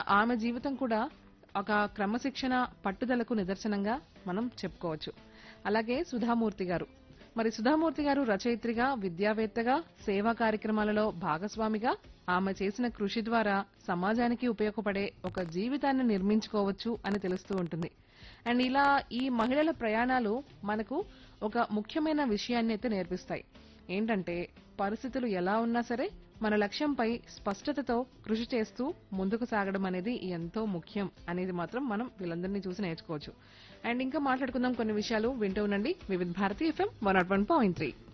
ఆమె జీవితం కూడా ఒక క్రమశిక్షణ పట్టుదలకు నిదర్శనంగా మనం చెప్పుకోవచ్చు అలాగే సుధామూర్తి గారు మరి సుధామూర్తి గారు రచయిత్రిగా విద్యావేత్తగా సేవా కార్యక్రమాలలో భాగస్వామిగా ఆమె చేసిన కృషి ద్వారా సమాజానికి ఉపయోగపడే ఒక జీవితాన్ని నిర్మించుకోవచ్చు అని తెలుస్తూ ఉంటుంది అండ్ ఇలా ఈ మహిళల ప్రయాణాలు మనకు ఒక ముఖ్యమైన విషయాన్ని అయితే నేర్పిస్తాయి ఏంటంటే పరిస్థితులు ఎలా ఉన్నా సరే మన లక్ష్యంపై స్పష్టతతో కృషి చేస్తూ ముందుకు సాగడం అనేది ఎంతో ముఖ్యం అనేది మాత్రం మనం వీళ్ళందరినీ చూసి నేర్చుకోవచ్చు అండ్ ఇంకా మాట్లాడుకుందాం కొన్ని విషయాలు వింటూ ఉండండి Vividh Bharati FM one nought one point three